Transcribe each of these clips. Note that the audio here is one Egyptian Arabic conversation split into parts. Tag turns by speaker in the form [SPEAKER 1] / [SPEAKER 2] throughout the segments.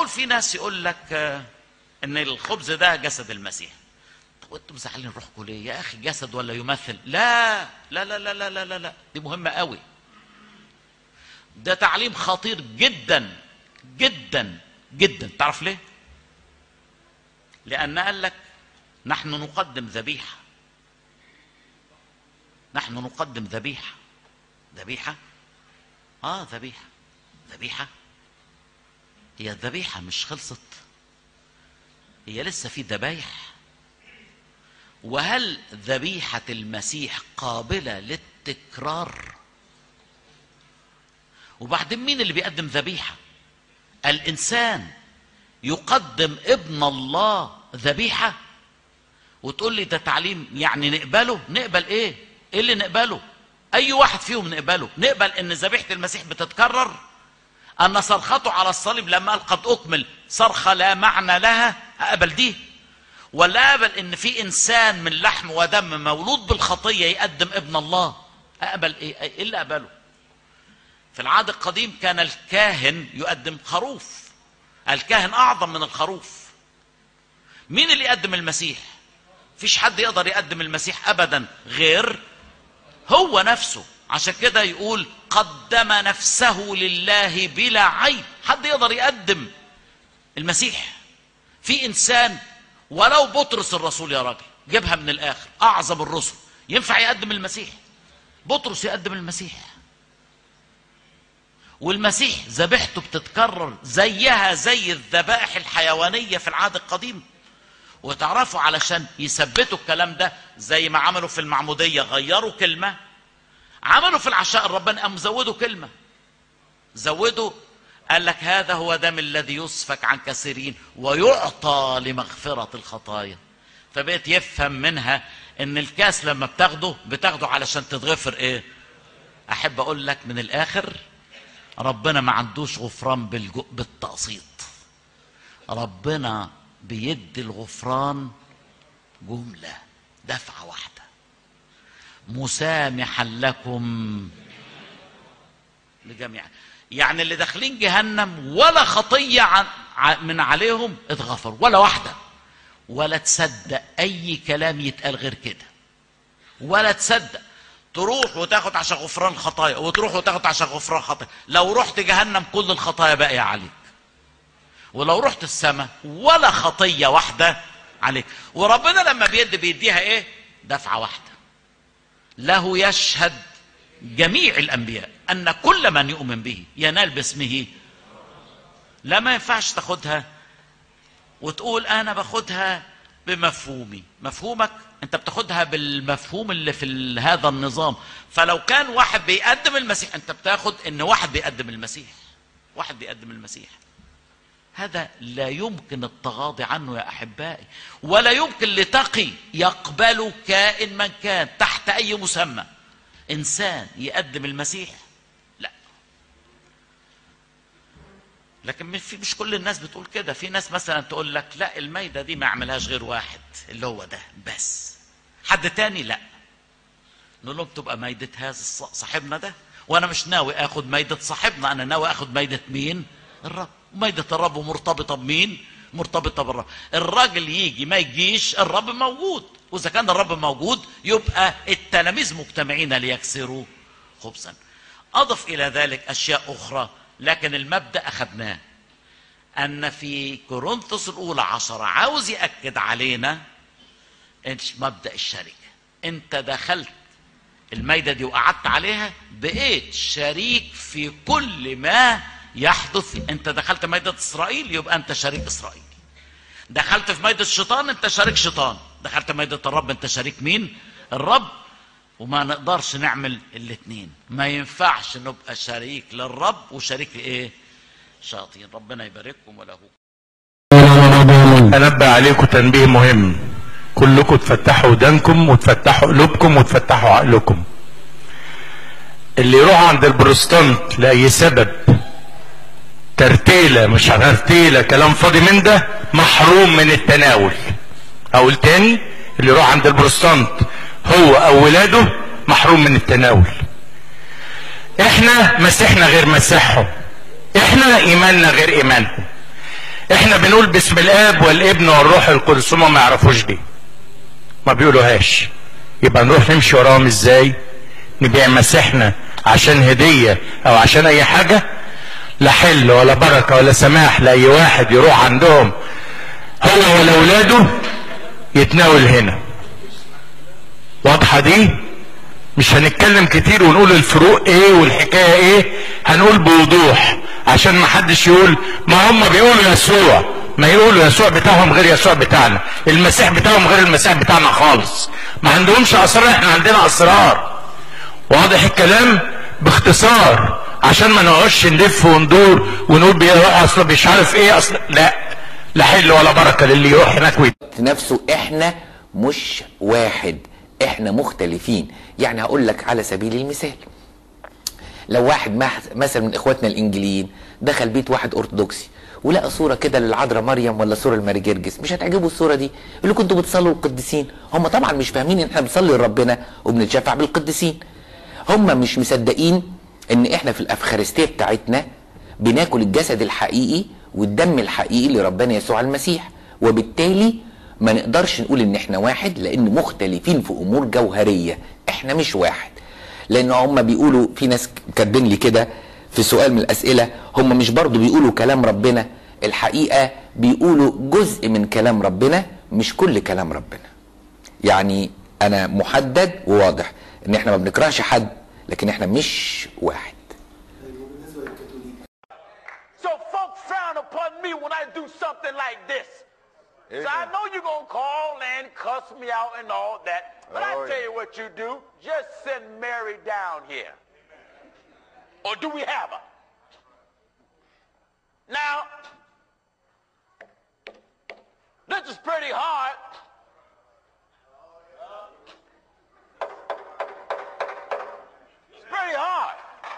[SPEAKER 1] معقول في ناس يقول لك آه، ان الخبز ده جسد المسيح طب وانتم زعلانين روحكم ليه يا اخي جسد ولا يمثل لا لا لا لا لا لا لا, لا. دي مهمه قوي ده تعليم خطير جدا جدا جدا تعرف ليه لان قال لك نحن نقدم ذبيحه نحن نقدم ذبيحه ذبيحه اه ذبيحه ذبيحه هي الذبيحه مش خلصت هي لسه في ذبايح وهل ذبيحه المسيح قابله للتكرار وبعدين مين اللي بيقدم ذبيحه الانسان يقدم ابن الله ذبيحه وتقول لي ده تعليم يعني نقبله نقبل ايه ايه اللي نقبله اي واحد فيهم نقبله نقبل ان ذبيحه المسيح بتتكرر ان صرخته على الصليب لما قال قد اكمل صرخه لا معنى لها اقبل دي ولا اقبل ان في انسان من لحم ودم مولود بالخطيه يقدم ابن الله اقبل ايه ايه اللي اقبله في العهد القديم كان الكاهن يقدم خروف الكاهن اعظم من الخروف مين اللي يقدم المسيح فيش حد يقدر يقدم المسيح ابدا غير هو نفسه عشان كده يقول قدم نفسه لله بلا عيب حد يقدر يقدم المسيح في انسان ولو بطرس الرسول يا راجل جيبها من الاخر اعظم الرسل ينفع يقدم المسيح بطرس يقدم المسيح والمسيح ذبيحته بتتكرر زيها زي الذبائح الحيوانيه في العهد القديم وتعرفوا علشان يثبتوا الكلام ده زي ما عملوا في المعموديه غيروا كلمه عملوا في العشاء الرباني قام زودوا كلمه زودوا قال لك هذا هو دم الذي يسفك عن كثيرين ويعطى لمغفره الخطايا فبقيت يفهم منها ان الكاس لما بتاخده بتاخده علشان تتغفر ايه احب اقول لك من الاخر ربنا ما عندوش غفران بالجو بالتقسيط ربنا بيدي الغفران جمله دفعه واحده مسامحا لكم لجميع يعني اللي داخلين جهنم ولا خطيه عن ع- من عليهم اتغفر ولا واحده ولا تصدق اي كلام يتقال غير كده ولا تصدق تروح وتاخد عشان غفران خطايا وتروح وتاخد عشان غفران خطايا لو رحت جهنم كل الخطايا باقيه عليك ولو رحت السماء ولا خطيه واحده عليك وربنا لما بيدي بيديها ايه دفعه واحده له يشهد جميع الانبياء ان كل من يؤمن به ينال باسمه لا ما ينفعش تاخدها وتقول انا باخدها بمفهومي مفهومك انت بتاخدها بالمفهوم اللي في ال- هذا النظام فلو كان واحد بيقدم المسيح انت بتاخد ان واحد بيقدم المسيح واحد بيقدم المسيح هذا لا يمكن التغاضي عنه يا احبائي ولا يمكن لتقي يقبل كائن من كان تحت اي مسمى انسان يقدم المسيح لا لكن مش- في مش كل الناس بتقول كده في ناس مثلا تقول لك لا المايده دي ما يعملهاش غير واحد اللي هو ده بس حد تاني لا نقول لهم تبقى مايده هذا الص- صاحبنا ده وانا مش ناوي اخد مايده صاحبنا انا ناوي اخد مايده مين الرب مايده الرب مرتبطه بمين مرتبطه بالرب الراجل يجي ما يجيش الرب موجود واذا كان الرب موجود يبقى التلاميذ مجتمعين ليكسروا خبزا اضف الى ذلك اشياء اخرى لكن المبدا اخذناه ان في كورنثوس الاولى عشرة عاوز ياكد علينا إنش- مبدا الشركه انت دخلت المايده دي وقعدت عليها بقيت شريك في كل ما يحدث انت دخلت مايده اسرائيل يبقى انت شريك اسرائيل دخلت في مايده الشيطان انت شريك شيطان دخلت مايده الرب انت شريك مين الرب وما نقدرش نعمل الاثنين ما ينفعش نبقى شريك للرب وشريك لايه شياطين ربنا يبارككم وله
[SPEAKER 2] انبه عليكم تنبيه مهم كلكم تفتحوا ودانكم وتفتحوا قلوبكم وتفتحوا عقلكم اللي يروح عند البروستانت لاي سبب ترتيله مش ترتيله كلام فاضي من ده محروم من التناول اقول تاني اللي يروح عند البروستانت هو او ولاده محروم من التناول احنا مسيحنا غير مسيحهم احنا ايماننا غير ايمانهم احنا بنقول باسم الاب والابن والروح القدس هما ما يعرفوش دي ما بيقولوهاش يبقى نروح نمشي وراهم ازاي نبيع مسيحنا عشان هدية او عشان اي حاجة لا حل ولا بركة ولا سماح لأي واحد يروح عندهم هو ولا اولاده يتناول هنا واضحة دي مش هنتكلم كتير ونقول الفروق ايه والحكاية ايه هنقول بوضوح عشان ما حدش يقول ما هم بيقولوا يسوع ما يقولوا يسوع بتاعهم غير يسوع بتاعنا المسيح بتاعهم غير المسيح بتاعنا خالص ما عندهمش اسرار احنا عندنا اسرار واضح الكلام باختصار عشان ما نقعدش نلف وندور ونقول بيروح اصل مش عارف ايه اصل لا لا حل ولا بركه للي يروح هناك ويت
[SPEAKER 3] نفسه احنا مش واحد احنا مختلفين يعني هقول لك على سبيل المثال لو واحد مح- مثلا من اخواتنا الانجليين دخل بيت واحد ارثوذكسي ولقى صورة كده للعذراء مريم ولا صورة لماري جرجس مش هتعجبه الصورة دي يقول له كنتوا بتصلوا للقديسين هم طبعا مش فاهمين ان احنا بنصلي لربنا وبنتشفع بالقديسين هم مش مصدقين ان احنا في الافخارستيه بتاعتنا بناكل الجسد الحقيقي والدم الحقيقي لربنا يسوع المسيح وبالتالي ما نقدرش نقول ان احنا واحد لان مختلفين في امور جوهريه احنا مش واحد لان هم بيقولوا في ناس كاتبين لي كده في سؤال من الاسئله هم مش برضو بيقولوا كلام ربنا الحقيقه بيقولوا جزء من كلام ربنا مش كل كلام ربنا يعني انا محدد وواضح ان احنا ما بنكرهش حد لكن احنا مش واحد
[SPEAKER 4] So folks frown upon me when I do something like this. So I know you're going to call and cuss me out and all that. But I
[SPEAKER 5] Oh,
[SPEAKER 4] tell
[SPEAKER 5] yeah.
[SPEAKER 4] you what you do. Just send Mary down here. Or do we have her? Now, this is pretty hard. It's pretty hard.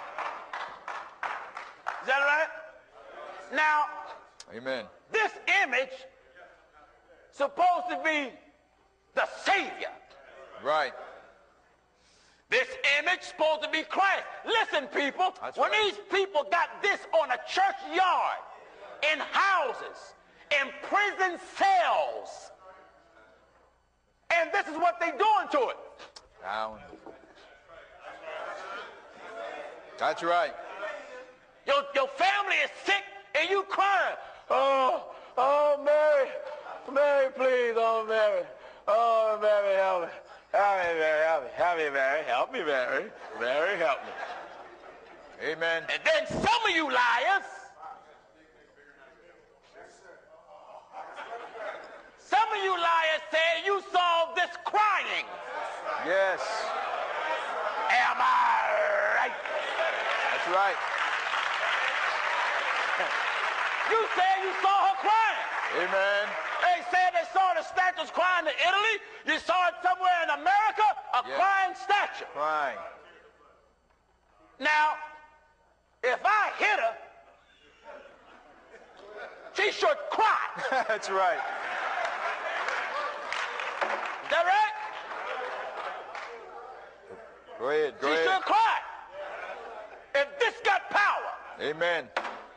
[SPEAKER 4] Is that right? Now,
[SPEAKER 5] Amen.
[SPEAKER 4] this image supposed to be the Savior.
[SPEAKER 5] Right.
[SPEAKER 4] This image supposed to be Christ. Listen, people,
[SPEAKER 5] That's
[SPEAKER 4] when
[SPEAKER 5] right.
[SPEAKER 4] these people got this on a church yard, in houses, in prison cells, and this is what they doing to it.
[SPEAKER 5] Down. That's right.
[SPEAKER 4] Your, your family is sick and you crying. Oh, oh, Mary, Mary, please, oh, Mary. Oh, Mary, help me. Help me, Mary, help me. Help me, Mary. Help me, Mary. Mary, help me.
[SPEAKER 5] Amen.
[SPEAKER 4] And then some of you liars, some of you liars say you saw this crying.
[SPEAKER 5] Yes.
[SPEAKER 4] Am I right?
[SPEAKER 5] That's right.
[SPEAKER 4] You said you saw her crying.
[SPEAKER 5] Amen.
[SPEAKER 4] They said they saw the statues crying in Italy. You saw it somewhere in America, a
[SPEAKER 5] Yeah.
[SPEAKER 4] crying statue.
[SPEAKER 5] Crying.
[SPEAKER 4] Now, if I hit her, she should cry.
[SPEAKER 5] That's right.
[SPEAKER 4] Is that right?
[SPEAKER 5] Go ahead. Go
[SPEAKER 4] she
[SPEAKER 5] ahead.
[SPEAKER 4] should cry. If this got power,
[SPEAKER 5] Amen.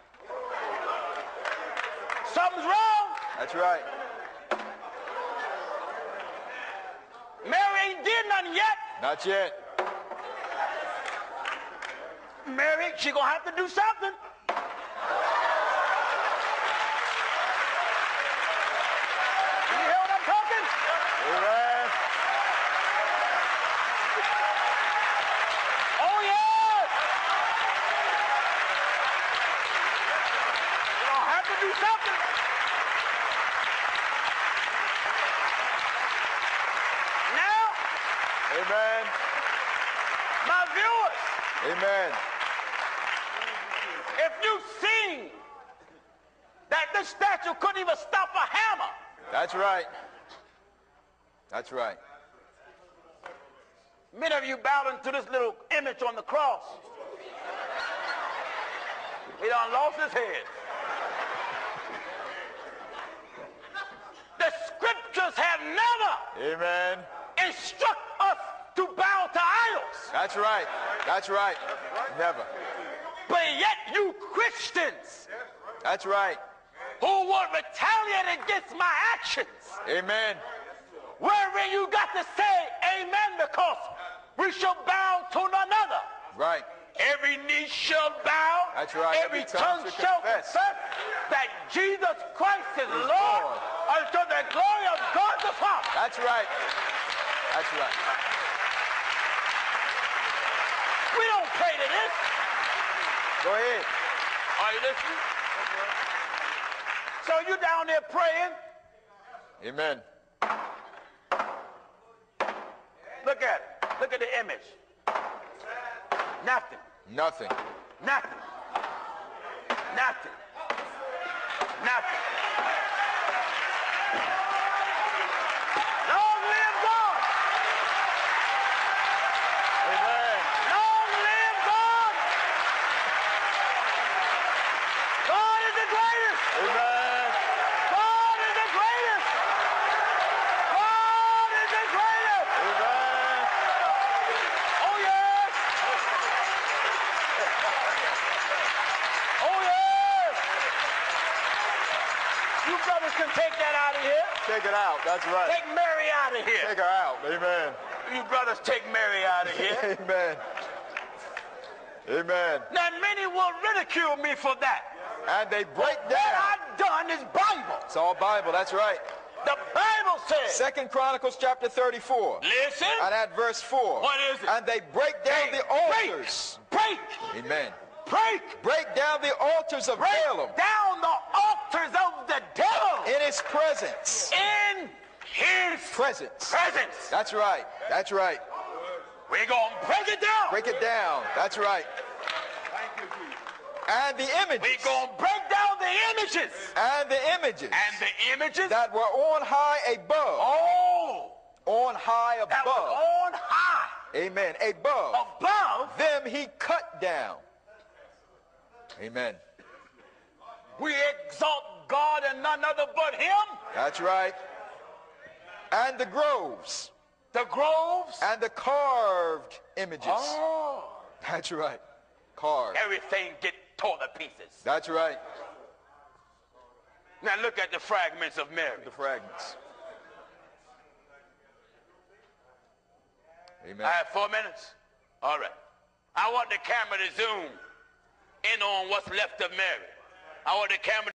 [SPEAKER 4] something's wrong.
[SPEAKER 5] That's right.
[SPEAKER 4] Mary ain't did nothing yet.
[SPEAKER 5] Not yet.
[SPEAKER 4] Mary, she gonna have to do something. You hear what I'm talking?
[SPEAKER 5] Amen.
[SPEAKER 4] Oh yeah. You gonna have to do something. Now,
[SPEAKER 5] Amen.
[SPEAKER 4] my viewers,
[SPEAKER 5] Amen.
[SPEAKER 4] if you've seen that this statue couldn't even stop a hammer,
[SPEAKER 5] That's right. That's right.
[SPEAKER 4] many of you bowed into this little image on the cross. He done lost his head. The scriptures have never
[SPEAKER 5] Amen.
[SPEAKER 4] instruct us to bow to idols.
[SPEAKER 5] That's right. That's right. Never.
[SPEAKER 4] But yet you Christians,
[SPEAKER 5] That's right.
[SPEAKER 4] who would retaliate against my actions.
[SPEAKER 5] Amen.
[SPEAKER 4] Wherein you got to say amen because we shall bow to none other.
[SPEAKER 5] Right.
[SPEAKER 4] Every knee shall bow.
[SPEAKER 5] That's right.
[SPEAKER 4] Every,
[SPEAKER 5] Every tongue
[SPEAKER 4] tongue
[SPEAKER 5] shall
[SPEAKER 4] shall
[SPEAKER 5] confess.
[SPEAKER 4] confess that Jesus Christ is Lord,
[SPEAKER 5] Lord.
[SPEAKER 4] unto the glory of God the Father.
[SPEAKER 5] That's right. That's right.
[SPEAKER 4] We don't pray to this.
[SPEAKER 5] Go ahead.
[SPEAKER 4] Are you listening? So you down there praying.
[SPEAKER 5] Amen.
[SPEAKER 4] Look at it. Look at the image. Nothing.
[SPEAKER 5] Nothing.
[SPEAKER 4] Nothing. Nothing. Nothing. Long live God.
[SPEAKER 5] Amen.
[SPEAKER 4] Long live God. God is the greatest.
[SPEAKER 5] Amen.
[SPEAKER 4] God is the greatest. God is the greatest.
[SPEAKER 5] Amen.
[SPEAKER 4] Oh yes. Oh yes. You brothers can take that out of here.
[SPEAKER 5] Take it out. That's right.
[SPEAKER 4] Take Mary out of here.
[SPEAKER 5] Take her out. Amen.
[SPEAKER 4] You brothers take Mary out of here.
[SPEAKER 5] Amen. Amen.
[SPEAKER 4] now many will ridicule me for that.
[SPEAKER 5] And they break
[SPEAKER 4] What
[SPEAKER 5] down.
[SPEAKER 4] I've done is Bible.
[SPEAKER 5] It's all Bible. That's right.
[SPEAKER 4] The Bible says.
[SPEAKER 5] Second Chronicles chapter 34.
[SPEAKER 4] Listen.
[SPEAKER 5] And at verse 4.
[SPEAKER 4] What is it?
[SPEAKER 5] And they break down
[SPEAKER 4] Break,
[SPEAKER 5] the altars.
[SPEAKER 4] Break.
[SPEAKER 5] Amen.
[SPEAKER 4] Break.
[SPEAKER 5] Break down the altars of
[SPEAKER 4] Break
[SPEAKER 5] Balaam
[SPEAKER 4] down the altars of the devil
[SPEAKER 5] in his presence.
[SPEAKER 4] in his
[SPEAKER 5] Presence.
[SPEAKER 4] presence.
[SPEAKER 5] That's right. That's right.
[SPEAKER 4] We're going to break it down.
[SPEAKER 5] Break it down. That's right. And the images.
[SPEAKER 4] We're going to break down the images.
[SPEAKER 5] And the images
[SPEAKER 4] And the images.
[SPEAKER 5] that were on high above.
[SPEAKER 4] oh,
[SPEAKER 5] On high
[SPEAKER 4] that was
[SPEAKER 5] above.
[SPEAKER 4] on high.
[SPEAKER 5] Amen. Above.
[SPEAKER 4] Above,
[SPEAKER 5] Them he cut down. Amen.
[SPEAKER 4] we exalt God and none other but him.
[SPEAKER 5] That's right. And the groves.
[SPEAKER 4] The groves.
[SPEAKER 5] And the carved images.
[SPEAKER 4] Oh.
[SPEAKER 5] That's right. Carved.
[SPEAKER 4] Everything get torn to pieces.
[SPEAKER 5] That's right.
[SPEAKER 4] Now look at the fragments of Mary.
[SPEAKER 5] The fragments. Amen.
[SPEAKER 4] I have four minutes. All right. I want the camera to zoom in on what's left of Mary. I want the camera